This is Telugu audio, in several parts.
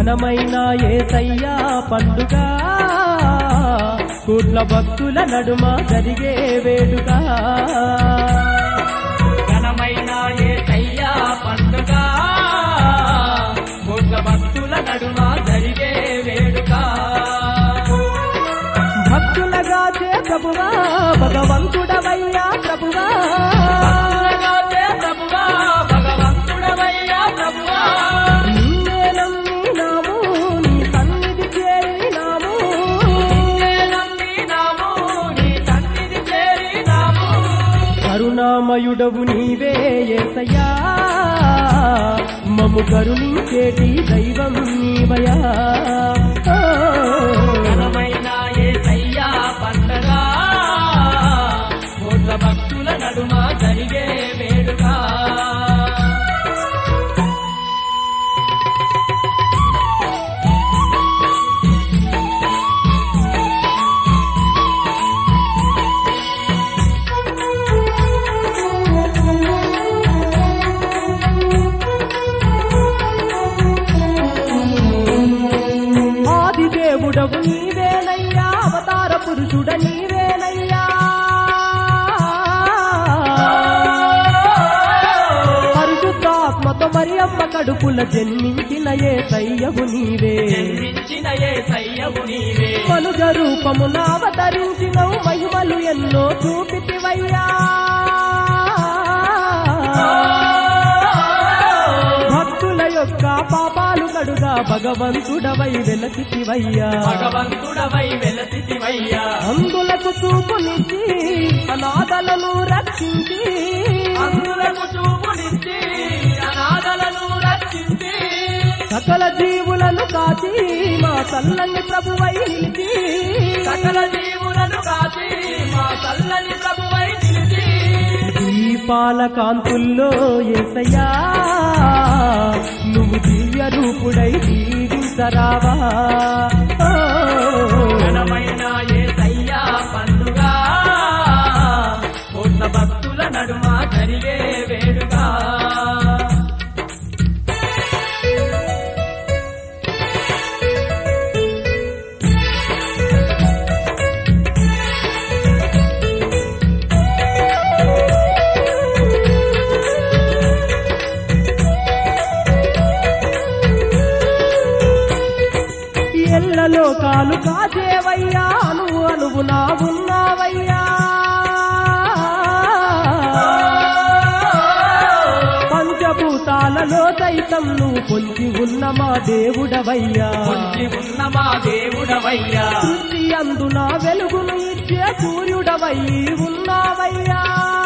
ఘనమైన ఏసయ్యా పండుగ కోట్ల భక్తుల నడుమ జరిగే వేడుక ఘనమైన ఏసయ్యా పండుగ కోట్ల భక్తుల నడుమ జరిగే వేడుక భక్తులగా చే ప్రభువా భగవంతుడవయ్యా ప్రభువా భక్తులగా చే ప్రభువా, భగవంతుడవయ్యా ప్రభువా. నిన్నే నమ్మినాము నీ సన్నిధి చేరినాము నిన్నే నమ్మినాము, నీ సన్నిధి చేరినాము. కరుణామయుడవు నీవే ఏసయ్యా మము కరుణించేటి దైవం నీవయా ఓ. ఘనమైన ఏసయ్యా పండగ కోట్ల భక్తుల నడుమ జరిగే వేడుక ఆది దేవుడవు నీవేనయ్యా అవతార పురుషుడ నీవేనయ్యా పరిశుద్ధాత్మతో మరి అమ్మ కడుపుల జన్మించిన ఏ సయ్యవు నీవే జన్మించిన ఏసయ్యవు నీవే మనుజ రూపమున అవతరించినవు మహిమలు ఎన్నో చూపితివయ్యా భక్తుల యొక్క పాపాలు కడుగా భగవంతుడవై వెలసితివయ్యా భగవంతుడవై వెలసితివయ్యా అందులకు చూపునిచ్చి అనాథలను రక్షించి అందులకు చూపునిచ్చి అనాథలను రక్షించి సకల జీవులను కాచి మా చల్లని ప్రభువై నిలిచి సకల జీవులను కాచి మా చల్లని ప్రభువై నిలిచి దీపాల కాంతుల్లో ఏసయ్యా నువ్వు దివ్య రూపుడై దీవించరావా ఓ. ఘనమైన ఏసయ్యా పండుగ కోట్ల భక్తుల నడుమ జరిగే వేడుక ఎల్లలో కాలు కాచేవయ్యా నువ్వు అనువు నా ఉన్నావయ్యా పంచభూతాలలో సైతం నువ్వు పొంచి ఉన్న మా దేవుడవయ్యా పొంచి ఉన్న మా దేవుడవయ్యా సృష్టి అందున వెలుగును ఇచ్చే సూర్యుడవై ఉన్నావయ్యా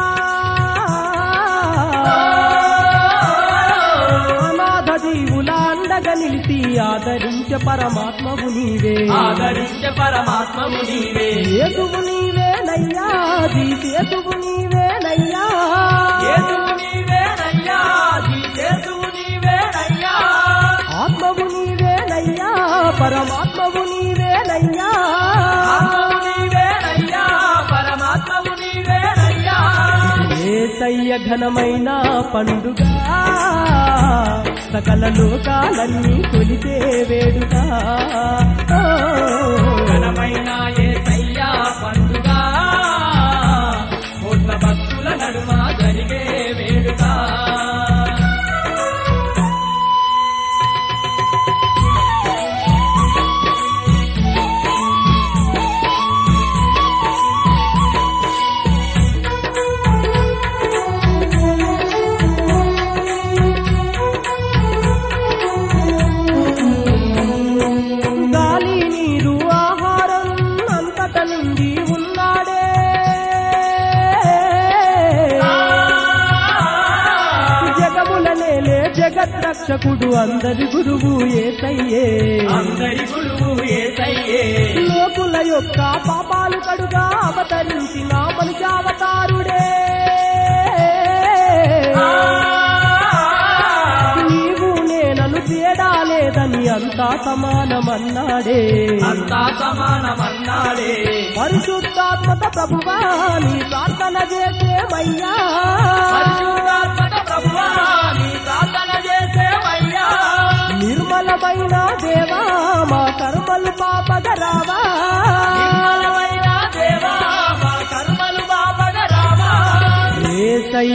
అనాథ జీవుల అండగా నిలిచి ఆదరించే పరమాత్మవు నీవే ఆదరించే పరమాత్మము నీవే యేసువు నీవేనయ్యా జీసేసువు నీవేనయ్యా యేసువు నీవేనయ్యా యేసువు నీవేనయ్యా ఆత్మవు నీవేనయ్యా పరమాత్మవు నీవేనయ్యా ఆత్మవు నీవేనయ్యా పరమాత్మవు నీవేనయ్యా ఏసయ్య ఘనమైన పండుగ సకల లోకాలన్నీ కొలితే వేడుక ఓ. ఘనమైన యేసయ్యా పండుగ కోట్ల భక్తుల నడుమ జరిగే వేడుక గాలి నీరు ఆహారం అంతట నిండి ఉన్నాడే జగముల నేలే జగత్ రక్షకుడు అందరి గురువు ఏసయ్యే అందరి గురువు ఏసయ్యే లోకుల యొక్క పాపాలు కడుగా అవతరించిన మనుషావతారుడే నీవు నేనను తేడా లేదని అంతా సమానమన్నాడే అంతా సమానమన్నాడే పరిశుద్ధాత్మక ప్రభువా నీ ప్రార్థన చేసేమయ్యా పరిశుద్ధాత్మక ప్రభువా నీ ప్రార్థన చేసేవయ్యా నిర్మలమైన దేవ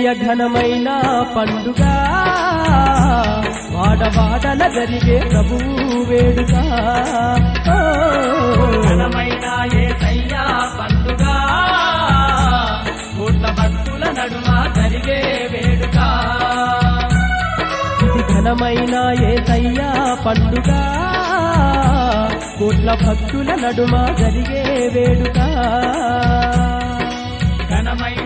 ఘనమైన పండుగ వాడవాడల జరిగే ప్రభువు వేడుక ఓ, ఘనమైన ఏసయ్యా పండుగ కోట్ల భక్తుల నడుమ జరిగే వేడుక ఇది ఘనమైన ఏసయ్యా పండుగ కోట్ల భక్తుల నడుమ జరిగే వేడుక ఘనమైన